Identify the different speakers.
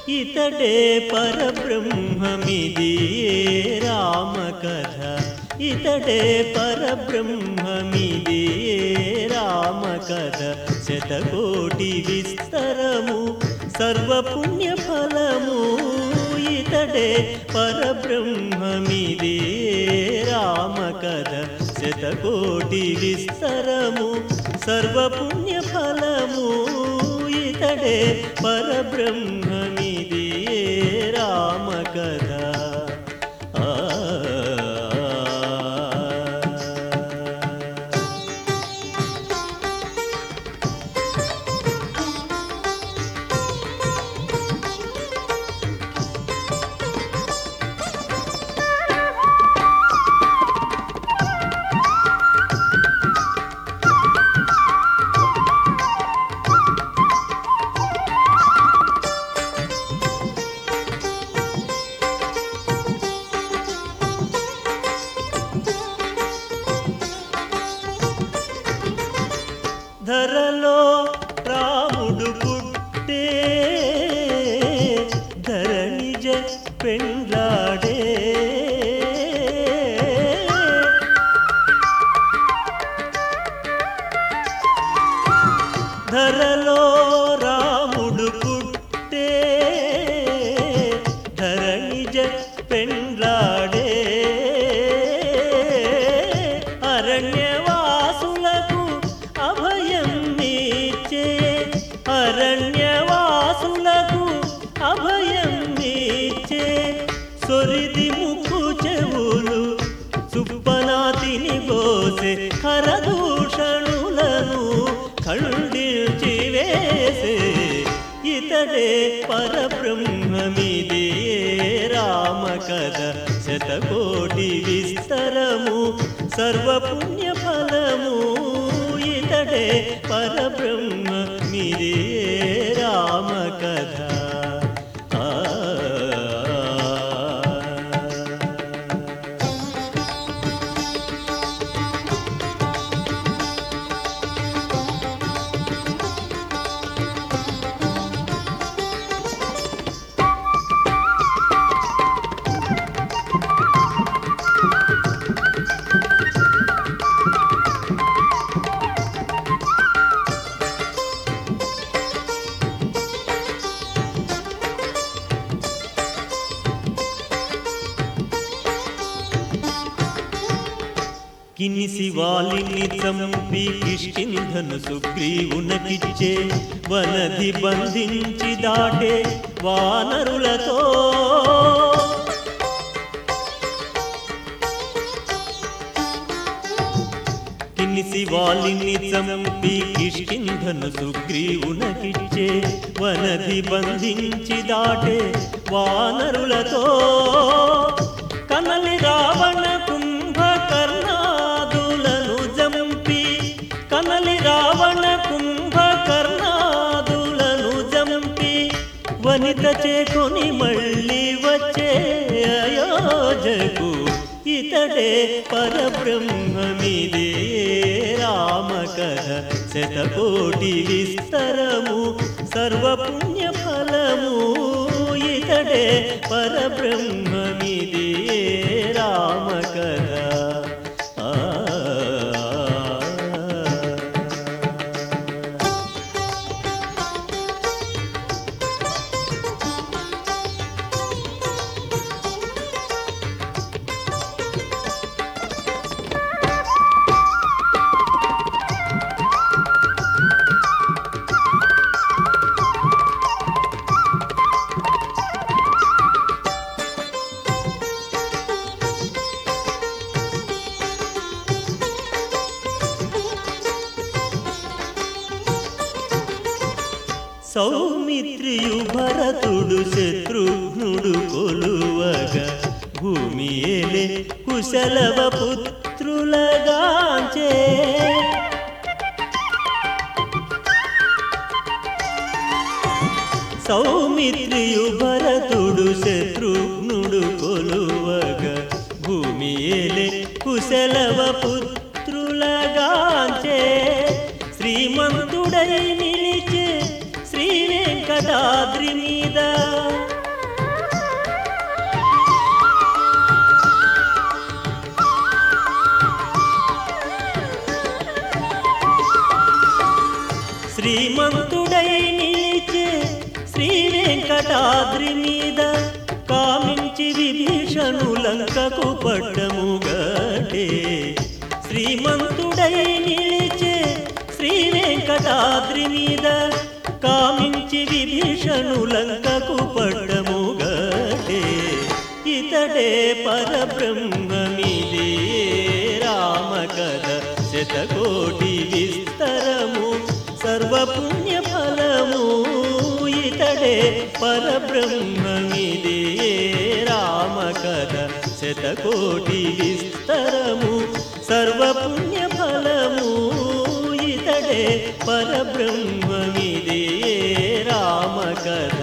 Speaker 1: ఇతడే పరబ్రహ్మమిది రామ కథ ఇతడే పరబ్రహ్మమిది రామ కథ శతకోటి విస్తరము సర్వపుణ్య ఫలము ఇతడే పరబ్రహ్మమిది రామ కథ శతకోటి విస్తరము సర్వపుణ్య ఫలము ఇతడే పరబ్రహ్మమిది రామ కథ ఆ ధరలో రాముడు పుట్టే ధరణిజ పెండ్లాడే ధరలో రాముడు పుట్టే ధరణిజ పెండ్లాడే అరణ్యవాసులకు అభయం నీచే అరణ్యవాసులకు అభయం నీచే సొరిది ముక్కు చెవులు సుప్పనాతిని గోసే హరదూషణులను ఖండించి వేసే ఇతడే పరబ్రహ్మమిది రామ కథ శతకోటి విస్తరము సర్వపుణ్య ఫలము ఇతడే పరబ్రహ్మమిది రామ కథ ఆ కినిసి వాలిని చంపి కిష్కింధను సుగ్రీవునకిచ్చే వనది బంధించి దాటే వానరులతో కినిసి వాలిని చంపి కిష్కింధను సుగ్రీవునకిచ్చే వనది బంధించి దాటే వానరులతో కనలి రావణ కుంభకర్ణాదులను జంపి కనలి రావణ కుంభకర్ణాదులను జంపి వనిత చేకొని మళ్ళీ వచ్చే అయోజకు ఇతడే పరబ్రహ్మమిదే రామ కథ శతకోటి విస్తరము సర్వపుణ్య ఫలము ఇతడే పరబ్రహ్మమిదే రామ కథ ఆ సౌమిత్రియు భరతుడు శత్రుఘ్నుడు కొలువగా భూమి ఏలే కుశలవ పుత్రులగాంచే సౌమిత్రియు భరతుడు శత్రుఘ్నుడు కొలువగా భూమి ఏలే కుశలవ పుత్రులగాంచే శ్రీమంతుడై నిలిచే శ్రీ వెంకట వెంకటాద్రి మీద శ్రీమంతుడై నిలిచే శ్రీ వెంకటాద్రి మీద కామించి విభీషణు లంకకు పట్టము గటే శ్రీమంతుడై నిలిచే శ్రీ వెంకటాద్రి మీద కామించి విభీషణు లంకకు పట్టము గటే ఇతడే పరబ్రహ్మమిదే రామ కథ శతకోటి విస్తరము సర్వపుణ్య ఫలము ఇతడే పరబ్రహ్మమిదే రామ కథ శతకోటి విస్తరము సర్వపుణ్య ఫలము ఇతడే పరబ్రహ్మమిదే రామ కథ